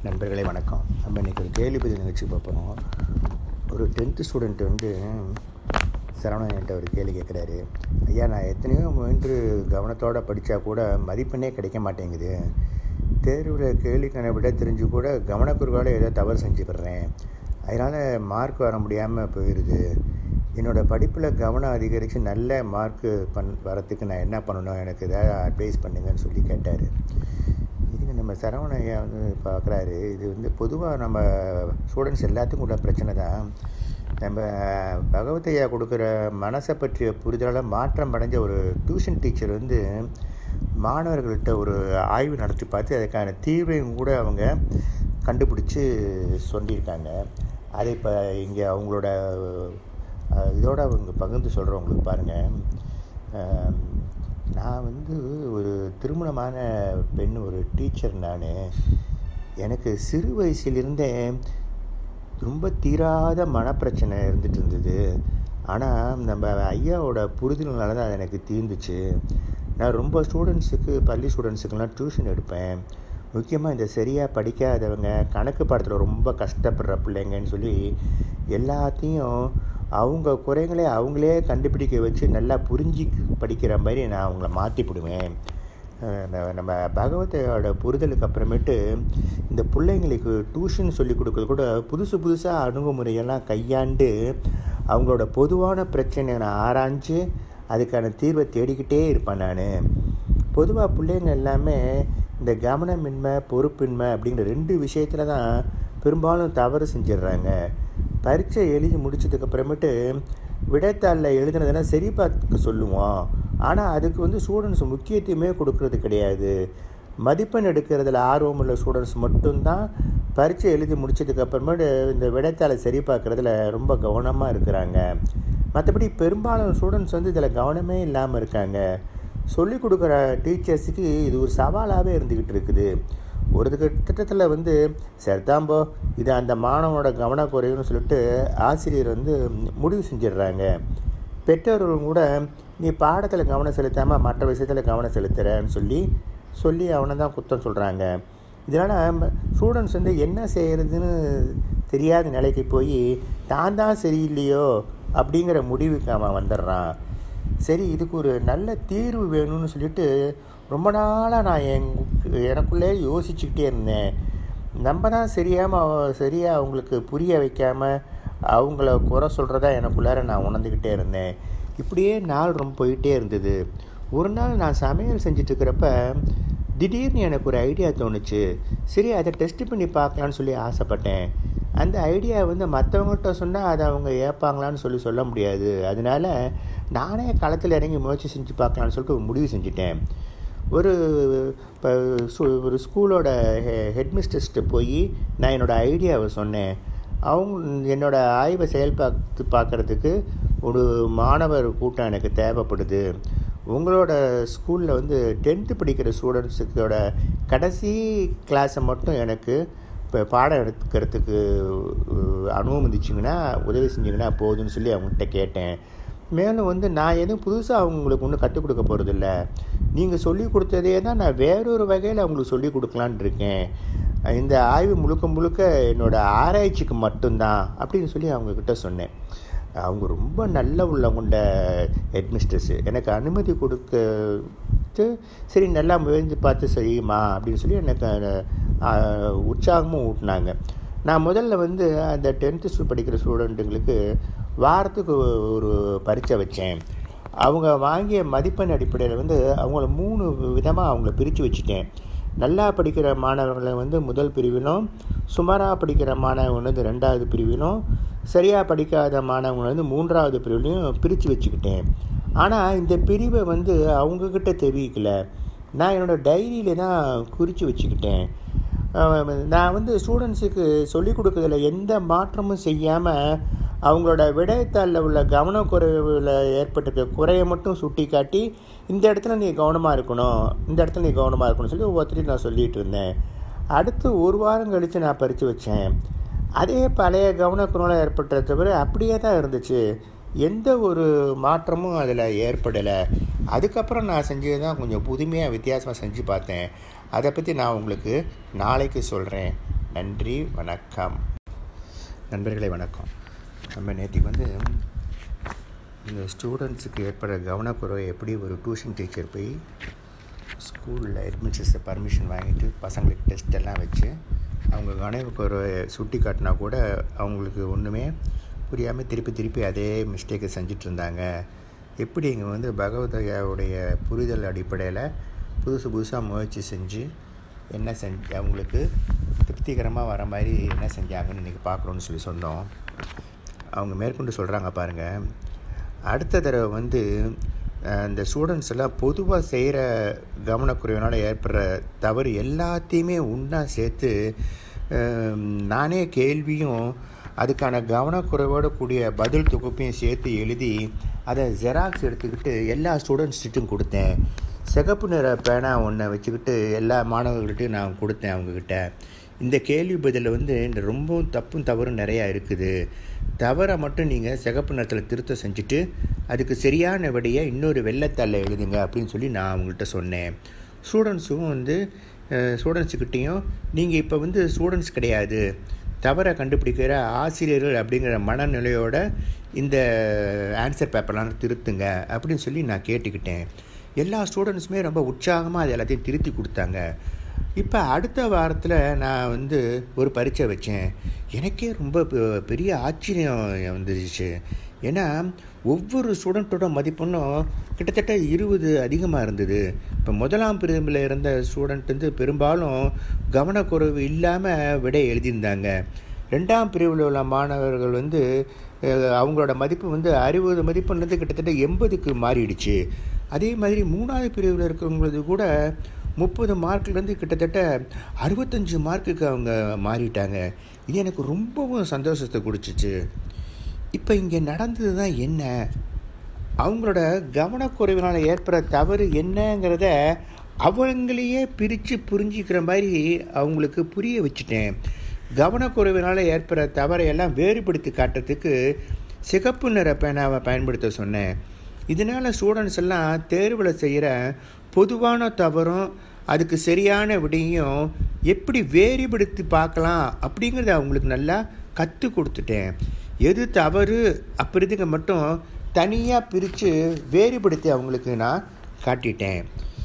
நண்பர்களே வணக்கம் நம்ம இன்றைக்கி ஒரு கேள்வி பதில் நிகழ்ச்சி பார்ப்போம் ஒரு டென்த்து ஸ்டூடெண்ட் வந்து சரவணன் என்கிட்ட ஒரு கேள்வி கேட்குறாரு ஐயா நான் எத்தனையோ முயன்று கவனத்தோடு படித்தா கூட மதிப்பெண்ணே கிடைக்க மாட்டேங்குது தேர்வில் கேள்வி விட தெரிஞ்சு கூட கவனக்குறைவால் ஏதோ தவறு செஞ்சுப்படுறேன் அதனால் மார்க் வர முடியாமல் போயிடுது என்னோடய படிப்பில் கவனம் அதிகரித்து நல்ல மார்க்கு பண் வரத்துக்கு நான் என்ன பண்ணணும் எனக்கு ஏதாவது அட்வைஸ் பண்ணுங்கன்னு சொல்லி கேட்டார் இதுக்கு நம்ம சரவண ஐயா வந்து பார்க்குறாரு இது வந்து பொதுவாக நம்ம ஸ்டூடெண்ட்ஸ் எல்லாத்துக்கும் உள்ள பிரச்சனை தான் நம்ம பகவத் ஐயா கொடுக்குற மனசை பற்றிய புரிதலால் மாற்றம் அடைஞ்ச ஒரு டியூஷன் டீச்சர் வந்து மாணவர்கள்ட்ட ஒரு ஆய்வு நடத்தி பார்த்து அதுக்கான தீர்வையும் கூட அவங்க கண்டுபிடிச்சி சொல்லியிருக்காங்க அதை இப்போ இங்கே அவங்களோட அஹ், இதோட அவங்க பகிர்ந்து சொல்கிறேன் உங்களுக்கு பாருங்கள் நான் வந்து ஒரு திருமணமான பெண் ஒரு டீச்சர் நான் எனக்கு சிறு வயசிலிருந்தே ரொம்ப தீராத மனப்பிரச்சனை இருந்துட்டு இருந்தது ஆனால் நம்ம ஐயாவோட புரிதல்னால தான் அது எனக்கு தீர்ந்துச்சு நான் ரொம்ப ஸ்டூடெண்ட்ஸுக்கு பள்ளி ஸ்டூடெண்ட்ஸுக்கெல்லாம் டியூஷன் எடுப்பேன் முக்கியமாக இந்த சரியாக படிக்காதவங்க கணக்கு பாடத்தில் ரொம்ப கஷ்டப்படுற பிள்ளைங்கன்னு சொல்லி எல்லாத்தையும் அவங்க குறைகளை அவங்களே கண்டுபிடிக்க வச்சு நல்லா புரிஞ்சு படிக்கிற மாதிரி நான் அவங்கள மாற்றிப்பிடுவேன் அஹ் நம்ம பகவத்தையோட புரிதலுக்கு அப்புறமேட்டு இந்த பிள்ளைங்களுக்கு டியூஷன் சொல்லி கொடுக்கறது கூட புதுசு புதுசாக அணுகுமுறையெல்லாம் கையாண்டு அவங்களோட பொதுவான பிரச்சனையை நான் ஆராய்ஞ்சு அதுக்கான தீர்வை தேடிக்கிட்டே இருப்பேன் நான் பொதுவாக பிள்ளைங்க எல்லாமே இந்த கவனமின்மை பொறுப்பின்மை அப்படிங்கிற ரெண்டு விஷயத்தில் தான் பெரும்பாலும் தவறு செஞ்சிடுறாங்க பரீட்சை எழுதி முடிச்சதுக்கு அப்புறமேட்டு விடைத்தாளில் எழுதுனதெல்லாம் சரி பார்க்க சொல்லுவோம் ஆனால் அதுக்கு வந்து ஸ்டூடெண்ட்ஸ் முக்கியத்துவமே கொடுக்கறது கிடையாது மதிப்பெண் எடுக்கிறதுல ஆர்வம் உள்ள ஸ்டூடெண்ட்ஸ் மட்டும்தான் பரீட்சை எழுதி முடிச்சதுக்கு அப்புறமேட்டு இந்த விடைத்தாளை சரி பார்க்குறதுல ரொம்ப கவனமாக இருக்கிறாங்க மற்றபடி பெரும்பாலான ஸ்டூடெண்ட்ஸ் வந்து இதில் கவனமே இல்லாமல் இருக்காங்க சொல்லிக் கொடுக்குற டீச்சர்ஸுக்கு இது ஒரு சவாலாகவே இருந்துக்கிட்டு இருக்குது ஒரு திட்டத்தில் வந்து சரிதாம்போ இது அந்த மாணவனோட கவனக்குறைவுன்னு சொல்லிட்டு ஆசிரியர் வந்து முடிவு செஞ்சிடுறாங்க பெற்றோர்கள் கூட நீ பாடத்தில் கவனம் செலுத்தாமல் மற்ற விஷயத்தில் கவனம் செலுத்துகிறன்னு சொல்லி சொல்லி அவனை தான் குத்தம் சொல்கிறாங்க இதனால் ஸ்டூடெண்ட்ஸ் வந்து என்ன செய்கிறதுன்னு தெரியாத நிலைக்கு போய் தான் தான் சரியில்லையோ அப்படிங்கிற முடிவுக்கு அவன் வந்துடுறான் சரி இதுக்கு ஒரு நல்ல தீர்வு வேணும்னு சொல்லிட்டு ரொம்ப நாளாக நான் என் எனக்குள்ளே யோசிச்சுக்கிட்டே இருந்தேன் நம்ம தான் சரியாமல் சரியாக அவங்களுக்கு புரிய வைக்காமல் அவங்கள குறை சொல்கிறதா எனக்குள்ளார நான் உணர்ந்துக்கிட்டே இருந்தேன் இப்படியே நாள் ரொம்ப போயிட்டே இருந்தது ஒரு நாள் நான் சமையல் செஞ்சுட்டு இருக்கிறப்ப திடீர்னு எனக்கு ஒரு ஐடியா தோணுச்சு சரி அதை டெஸ்ட் பண்ணி பார்க்கலான்னு சொல்லி ஆசைப்பட்டேன் அந்த ஐடியா வந்து மற்றவங்கள்ட்ட சொன்னால் அதை அவங்க ஏற்பாங்களான்னு சொல்லி சொல்ல முடியாது அதனால நானே களத்தில் இறங்கி முயற்சி செஞ்சு பார்க்கலான்னு சொல்லிட்டு ஒரு முடிவு செஞ்சுட்டேன் ஒரு இப்போ ஒரு ஸ்கூலோட ஹெ ஹெட்மிஸ்டர்ஸ்ட்டு போய் நான் என்னோடய ஐடியாவை சொன்னேன் அவங்க என்னோடய ஆய்வை செயல்பார்த்து பார்க்குறதுக்கு ஒரு மாணவர் கூட்டம் எனக்கு தேவைப்படுது உங்களோட ஸ்கூலில் வந்து டென்த்து படிக்கிற ஸ்டூடெண்ட்ஸுக்கோட கடைசி கிளாஸை மட்டும் எனக்கு இப்போ பாடம் எடுத்துக்கிறதுக்கு அஹ், அனுமதிச்சிங்கன்னா உதவி செஞ்சிங்கன்னா போதும்னு சொல்லி அவங்ககிட்ட கேட்டேன் மேலும் வந்து நான் எதுவும் புதுசாக அவங்களுக்கு ஒன்றும் கற்றுக் கொடுக்க போகிறதில்ல நீங்கள் சொல்லி கொடுத்ததே தான் நான் வேறொரு வகையில் அவங்களுக்கு சொல்லி கொடுக்கலான் இருக்கேன் இந்த ஆய்வு முழுக்க முழுக்க என்னோடய ஆராய்ச்சிக்கு மட்டும்தான் அப்படின்னு சொல்லி அவங்கக்கிட்ட சொன்னேன் அவங்க ரொம்ப நல்ல உள்ளம் கொண்ட ஹெட்மிஸ்டர்ஸு எனக்கு அனுமதி கொடுத்து சரி நல்லா முயற்சி பார்த்து செய்யுமா அப்படின்னு சொல்லி எனக்கு அஹ், உற்சாகமும் ஊட்டினாங்க நான் முதல்ல வந்து அந்த டென்த்து படிக்கிற ஸ்டூடெண்ட்டுங்களுக்கு வாரத்துக்கு ஒரு பரீட்சை வச்சேன் அவங்க வாங்கிய மதிப்பெண் அடிப்படையில் வந்து அவங்கள மூணு விதமாக அவங்கள பிரித்து வச்சுட்டேன் நல்லா படிக்கிற மாணவர்களை வந்து முதல் பிரிவிலும் சுமாராக படிக்கிற மாணவங்க வந்து ரெண்டாவது பிரிவிலும் சரியாக படிக்காத மாணவங்களை வந்து மூன்றாவது பிரிவிலையும் பிரித்து வச்சுக்கிட்டேன் ஆனால் இந்த பிரிவை வந்து அவங்கக்கிட்ட தெரிவிக்கல நான் என்னோடய டைரியில் தான் குறித்து வச்சுக்கிட்டேன் அஹ் நான் வந்து ஸ்டூடெண்ட்ஸுக்கு சொல்லிக் கொடுக்கறதுல எந்த மாற்றமும் செய்யாமல் அவங்களோட விடயத்தாளில் உள்ள கவனக்குறைவில் ஏற்பட்டிருக்க குறையை மட்டும் சுட்டி காட்டி இந்த இடத்துல நீ கவனமாக இருக்கணும் இந்த இடத்துல நீ கவனமாக இருக்கணும்னு சொல்லி ஒவ்வொருத்தரையும் நான் சொல்லிகிட்டு இருந்தேன் அடுத்து ஒரு வாரம் கழித்து நான் பறித்து வச்சேன் அதே பழைய கவனக்குறைவில் ஏற்பட்ட தவிர அப்படியே தான் இருந்துச்சு எந்த ஒரு மாற்றமும் அதில் ஏற்படலை அதுக்கப்புறம் நான் செஞ்சது தான் கொஞ்சம் புதுமையாக வித்தியாசமாக செஞ்சு பார்த்தேன் அதை பற்றி நான் உங்களுக்கு நாளைக்கு சொல்கிறேன் நன்றி வணக்கம் நண்பர்களே வணக்கம் நம்ம நேற்றுக்கு வந்து இந்த ஸ்டூடெண்ட்ஸுக்கு ஏற்படுற கவனக்குறைவை எப்படி ஒரு டியூஷன் டீச்சர் போய் ஸ்கூலில் அட்மிஷன்ஸை பர்மிஷன் வாங்கிட்டு பசங்களுக்கு டெஸ்ட் எல்லாம் வச்சு அவங்க கவனக்குறைவை சுட்டி காட்டினா கூட அவங்களுக்கு ஒன்றுமே புரியாமல் திருப்பி திருப்பி அதே மிஸ்டேக்கை செஞ்சுட்டு இருந்தாங்க எப்படி இங்கே வந்து பகவதையாவுடைய புரிதல் அடிப்படையில் புதுசு புதுசாக முயற்சி செஞ்சு என்ன செஞ்சு அவங்களுக்கு திருப்திகரமாக வர மாதிரி என்ன செஞ்சாங்கன்னு இன்றைக்கி பார்க்குறோன்னு சொல்லி சொன்னோம் அவங்க மேற்கொண்டு சொல்கிறாங்க பாருங்கள் அடுத்த தடவை வந்து இந்த ஸ்டூடெண்ட்ஸ் எல்லாம் பொதுவாக செய்கிற கவனக்குறைவினால் ஏற்படுற தவறு எல்லாத்தையுமே ஒன்றா சேர்த்து நானே கேள்வியும் அதுக்கான கவனக்குறைவோடு கூடிய பதில் தொகுப்பையும் சேர்த்து எழுதி அதை ஜெராக்ஸ் எடுத்துக்கிட்டு எல்லா ஸ்டூடெண்ட்ஸ்கிட்டும் கொடுத்தேன் சிகப்பு நிற பேனா ஒன்றை வச்சுக்கிட்டு எல்லா மாணவர்கள்ட்டையும் நான் கொடுத்தேன் அவங்கக்கிட்ட இந்த கேள்வி பதிலில் வந்து இந்த ரொம்பவும் தப்பும் தவறும் நிறையா இருக்குது தவறை மட்டும் நீங்கள் சிகப்பு நிறத்தில் திருத்தம் செஞ்சுட்டு அதுக்கு சரியான விடையை இன்னொரு வெள்ளத்தாளில் எழுதுங்க அப்படின்னு சொல்லி நான் அவங்கள்ட்ட சொன்னேன் ஸ்டூடெண்ட்ஸும் வந்து ஸ்டூடெண்ட்ஸுக்கிட்டேயும் நீங்கள் இப்போ வந்து ஸ்டூடெண்ட்ஸ் கிடையாது தவறை கண்டுபிடிக்கிற ஆசிரியர்கள் அப்படிங்கிற மனநிலையோட இந்த ஆன்சர் பேப்பர்லாம் திருத்துங்க அப்படின்னு சொல்லி நான் கேட்டுக்கிட்டேன் எல்லா ஸ்டூடெண்ட்ஸுமே ரொம்ப உற்சாகமாக அது எல்லாத்தையும் திருத்தி கொடுத்தாங்க இப்போ அடுத்த வாரத்தில் நான் வந்து ஒரு பரீட்சை வச்சேன் எனக்கே ரொம்ப பெரிய ஆச்சரியம் வந்துருச்சு ஏன்னா ஒவ்வொரு ஸ்டூடெண்ட்டோட மதிப்பெண்ணும் கிட்டத்தட்ட இருபது அதிகமாக இருந்தது இப்போ முதலாம் பிரிவில் இருந்த ஸ்டூடெண்ட் வந்து பெரும்பாலும் கவனக்குறைவு இல்லாமல் விடை எழுதியிருந்தாங்க ரெண்டாம் பிரிவில் உள்ள மாணவர்கள் வந்து அவங்களோட மதிப்பு வந்து அறுபது மதிப்பெண்லேருந்து கிட்டத்தட்ட எண்பதுக்கு மாறிடுச்சு அதே மாதிரி மூணாவது பிரிவில் இருக்கிறவங்களது கூட முப்பது மார்க்லேருந்து கிட்டத்தட்ட அறுபத்தஞ்சு மார்க்குக்கு அவங்க மாறிட்டாங்க இது எனக்கு ரொம்பவும் சந்தோஷத்தை கொடுத்துச்சு இப்போ இங்கே நடந்தது தான் என்ன அவங்களோட கவனக்குறைவினால் ஏற்படுற தவறு என்னங்கிறத அவங்களையே பிரித்து புரிஞ்சிக்கிற மாதிரி அவங்களுக்கு புரிய வச்சுட்டேன் கவனக்குறைவினால் ஏற்படுற தவறையெல்லாம் வேறுபடுத்தி காட்டுறதுக்கு சிகப்பு நிற பேனாவை பயன்படுத்த சொன்னேன் இதனால் ஸ்டூடெண்ட்ஸ் எல்லாம் தேர்வில் செய்கிற பொதுவான தவறும் அதுக்கு சரியான விடையும் எப்படி வேறுபடுத்தி பார்க்கலாம் அப்படிங்கிறத அவங்களுக்கு நல்லா கற்றுக் கொடுத்துட்டேன் எது தவறு அப்படிதுங்க மட்டும் தனியாக பிரித்து வேறுபடுத்தி அவங்களுக்கு நான் காட்டிட்டேன்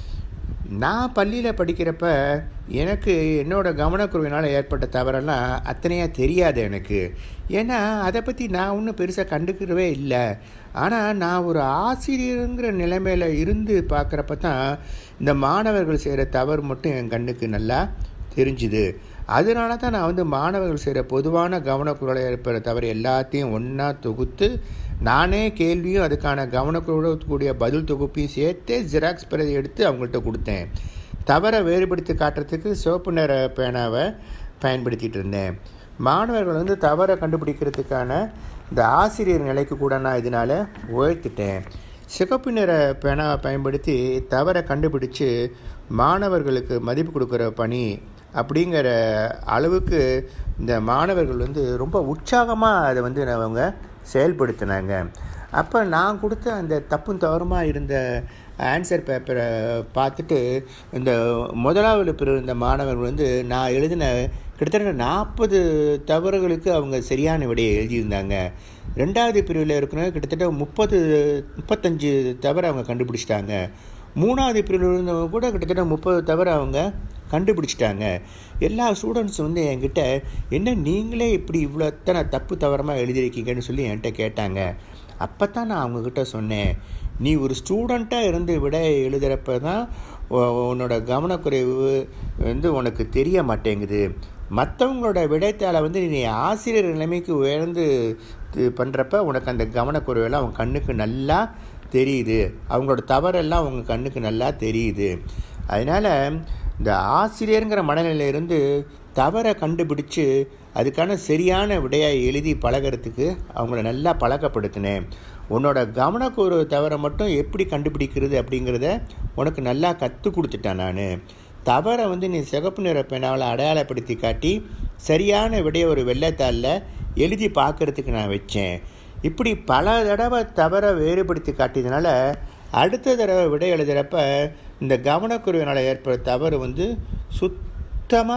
நான் பள்ளியில் படிக்கிறப்ப எனக்கு என்னோடய கவனக்குறைவினால் ஏற்பட்ட தவறெல்லாம் அத்தனையாக தெரியாது எனக்கு ஏன்னா அதை பற்றி நான் ஒன்றும் பெருசாக கண்டுக்கிறவே இல்லை ஆனால் நான் ஒரு ஆசிரியருங்கிற நிலைமையில் இருந்து பார்க்குறப்ப தான் இந்த மாணவர்கள் செய்கிற தவறு மட்டும் என் கண்ணுக்கு நல்லா தெரிஞ்சுது அதனால தான் நான் வந்து மாணவர்கள் செய்கிற பொதுவான கவனக்குரலை ஏற்படுற தவறு எல்லாத்தையும் ஒன்றா தொகுத்து நானே கேள்வியும் அதுக்கான கவனக்குரக்கூடிய பதில் தொகுப்பையும் சேர்த்தே ஜெராக்ஸ் பிரதி எடுத்து அவங்கள்ட்ட கொடுத்தேன் தவறை வேறுபடுத்தி காட்டுறதுக்கு சிவப்பு நிற பேனாவை பயன்படுத்திகிட்டு இருந்தேன் மாணவர்கள் வந்து தவறை கண்டுபிடிக்கிறதுக்கான இந்த ஆசிரியர் நிலைக்கு கூட நான் இதனால் உயர்த்திட்டேன் சிகப்பு நிற பேனாவை பயன்படுத்தி தவறை கண்டுபிடிச்சு மாணவர்களுக்கு மதிப்பு கொடுக்குற பணி அப்படிங்கிற அளவுக்கு இந்த மாணவர்கள் வந்து ரொம்ப உற்சாகமாக அதை வந்து அவங்க செயல்படுத்தினாங்க அப்போ நான் கொடுத்த அந்த தப்பும் தவறுமாக இருந்த ஆன்சர் பேப்பரை பார்த்துட்டு இந்த முதலாவது பிரிவு இருந்த மாணவர்கள் வந்து நான் எழுதின கிட்டத்தட்ட நாற்பது தவறுகளுக்கு அவங்க சரியான விடையை எழுதியிருந்தாங்க ரெண்டாவது பிரிவில் இருக்கிறவங்க கிட்டத்தட்ட முப்பது முப்பத்தஞ்சு தவறு அவங்க கண்டுபிடிச்சிட்டாங்க மூணாவது பிரிவில் இருந்தவங்க கூட கிட்டத்தட்ட முப்பது தவறு அவங்க கண்டுபிடிச்சிட்டாங்க எல்லா ஸ்டூடெண்ட்ஸ் வந்து என்கிட்ட என்ன நீங்களே இப்படி இவ்வளோ எத்தனை தப்பு தவறமாக எழுதியிருக்கீங்கன்னு சொல்லி என்கிட்ட கேட்டாங்க அப்போ தான் நான் அவங்கக்கிட்ட சொன்னேன் நீ ஒரு ஸ்டூடெண்ட்டாக இருந்து விட எழுதுகிறப்ப தான் உன்னோட கவனக்குறைவு வந்து உனக்கு தெரிய மாட்டேங்குது மற்றவங்களோட விடைத்தாளை வந்து நீ ஆசிரியர் நிலைமைக்கு உயர்ந்து பண்ணுறப்ப உனக்கு அந்த கவனக்குறைவெல்லாம் அவங்க கண்ணுக்கு நல்லா தெரியுது அவங்களோட தவறெல்லாம் அவங்க கண்ணுக்கு நல்லா தெரியுது அதனால் இந்த ஆசிரியருங்கிற மனநிலையிலிருந்து தவறை கண்டுபிடிச்சு அதுக்கான சரியான விடையை எழுதி பழகிறதுக்கு அவங்கள நல்லா பழக்கப்படுத்தினேன் உன்னோட கவனக்கூறு தவறை மட்டும் எப்படி கண்டுபிடிக்கிறது அப்படிங்கிறத உனக்கு நல்லா கற்றுக் கொடுத்துட்டேன் நான் தவறை வந்து நீ சிகப்பு நிற பெண்ணால் அடையாளப்படுத்தி காட்டி சரியான விடையை ஒரு வெள்ளைத்தாளில் எழுதி பார்க்குறதுக்கு நான் வச்சேன் இப்படி பல தடவை தவறை வேறுபடுத்தி காட்டியதுனால அடுத்த தடவை விடை எழுதுகிறப்ப இந்த கவனக்குறைவினால் ஏற்படுற தவறு வந்து சுத்தமாக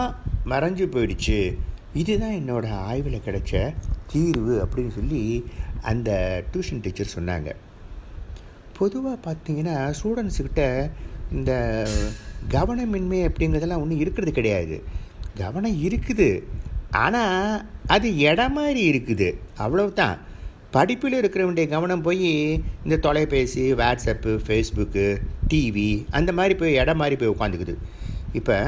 மறைஞ்சு போயிடுச்சு இதுதான் என்னோட ஆய்வில் கிடைச்ச தீர்வு அப்படின்னு சொல்லி அந்த டியூஷன் டீச்சர் சொன்னாங்க பொதுவாக பார்த்தீங்கன்னா ஸ்டூடெண்ட்ஸுக்கிட்ட இந்த கவனமின்மை அப்படிங்கிறதெல்லாம் ஒன்றும் இருக்கிறது கிடையாது கவனம் இருக்குது ஆனால் அது இடம் மாதிரி இருக்குது அவ்வளவுதான் படிப்பில் இருக்கிறவனுடைய கவனம் போய் இந்த தொலைபேசி வாட்ஸ்அப்பு ஃபேஸ்புக்கு டிவி அந்த மாதிரி போய் இடம் மாதிரி போய் உட்காந்துக்குது இப்போ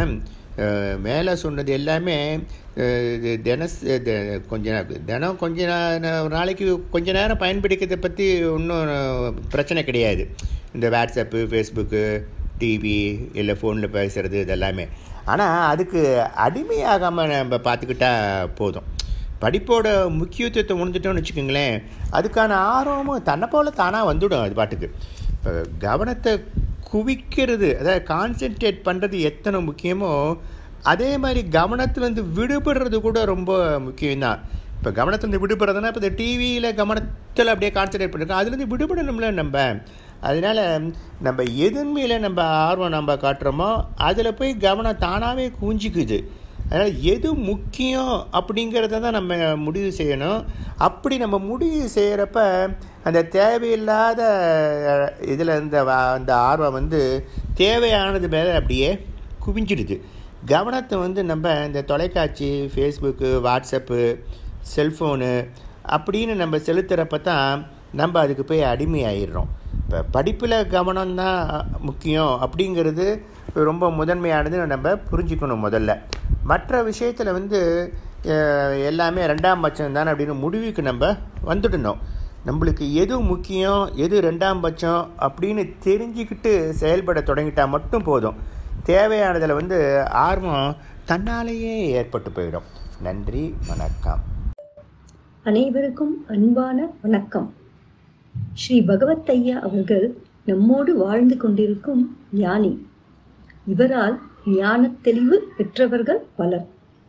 மேலே சொன்னது எல்லாமே அஹ், இது தினஸ் இது கொஞ்ச நே- தினம் கொஞ்ச நே- ஒரு நாளைக்கு கொஞ்ச நேரம் பயன்படுக்கிறத பற்றி ஒன்றும் பிரச்சனை கிடையாது இந்த வாட்ஸ்அப்பு ஃபேஸ்புக்கு டிவி இல்லை ஃபோனில் பேசுகிறது இதெல்லாமே ஆனால் அதுக்கு அடிமையாகாமல் நம்ம பார்த்துக்கிட்டா போதும் படிப்போட முக்கியத்துவத்தை உணர்ந்துட்டோம்னு வச்சுக்கோங்களேன் அதுக்கான ஆர்வமும் தன்னை போல தானாக வந்துடும் அது பாட்டுக்கு இப்போ கவனத்தை குவிக்கிறது அதாவது கான்சென்ட்ரேட் பண்ணுறது எத்தனை முக்கியமோ அதே மாதிரி கவனத்துலேருந்து விடுபடுறது கூட ரொம்ப முக்கியம்தான் இப்போ கவனத்துலேருந்து விடுபடுறதுனா இப்போ இந்த டிவியில் கவனத்தில் அப்படியே கான்சென்ட்ரேட் பண்ணிருக்கோம் அதுலேருந்து விடுபடணும்ல நம்ம அதனால் நம்ம எதன் மேலே நம்ம ஆர்வம் நம்ம காட்டுறோமோ அதில் போய் கவனம் தானாகவே குஞ்சிக்குது அதனால் எது முக்கியம் அப்படிங்கிறத தான் நம்ம முடிவு செய்யணும் அப்படி நம்ம முடிவு செய்கிறப்ப அந்த தேவையில்லாத இதில் இந்த வ- அந்த ஆர்வம் வந்து தேவையானது மேலே அப்படியே குவிஞ்சிடுது கவனத்தை வந்து நம்ம இந்த தொலைக்காட்சி ஃபேஸ்புக்கு வாட்ஸ்அப்பு செல்ஃபோனு அப்படின்னு நம்ம செலுத்துகிறப்ப தான் நம்ம அதுக்கு போய் அடிமையாயிடுறோம் இப்போ படிப்பில் கவனம் தான் முக்கியம் அப்படிங்கிறது ரொம்ப முதன்மையானது நம்ம புரிஞ்சுக்கணும் முதல்ல மற்ற விஷயத்தில் வந்து அஹ், எல்லாமே ரெண்டாம் பட்சம் தானே அப்படின்னு முடிவுக்கு நம்ம வந்துடணும் நம்மளுக்கு எது முக்கியம் எது ரெண்டாம் பட்சம் அப்படின்னு தெரிஞ்சுக்கிட்டு செயல்பட தொடங்கிட்டா மட்டும் போதும் தேவையானதில் வந்து ஆர்வம் தன்னாலேயே ஏற்பட்டு போயிடும் நன்றி வணக்கம் அனைவருக்கும் அன்பான வணக்கம் ஸ்ரீ பகவத் ஐயா அவர்கள் நம்மோடு வாழ்ந்து கொண்டிருக்கும் ஞானி இவரால் ஞானத் தெளிவு பெற்றவர்கள் பலர்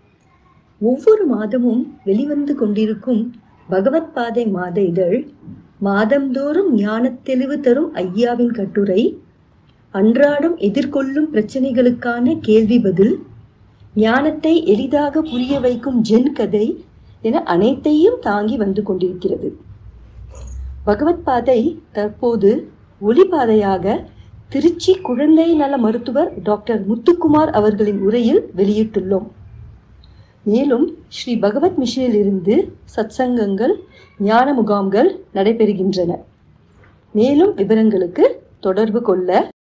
ஒவ்வொரு மாதமும் வெளிவந்து கொண்டிருக்கும் பகவத் பாதை மாத இதழ் மாதந்தோறும் ஞானத் தெளிவு தரும் ஐயாவின் கட்டுரை அன்றாடம் எதிர்கொள்ளும் பிரச்சனைகளுக்கான கேள்வி பதில் ஞானத்தை எளிதாக புரிய வைக்கும் ஜென் கதை என அனைத்தையும் தாங்கி வந்து கொண்டிருக்கிறது பகவத் பாதை தற்போது ஒளிபாதையாக திருச்சி குழந்தை நல மருத்துவர் டாக்டர் முத்துக்குமார் அவர்களின் உரையில் வெளியிட்டுள்ளோம் மேலும் ஸ்ரீ பகவத் மிஷனிலிருந்து சத்சங்கங்கள் ஞான முகாம்கள் நடைபெறுகின்றன மேலும் விவரங்களுக்கு தொடர்பு கொள்ள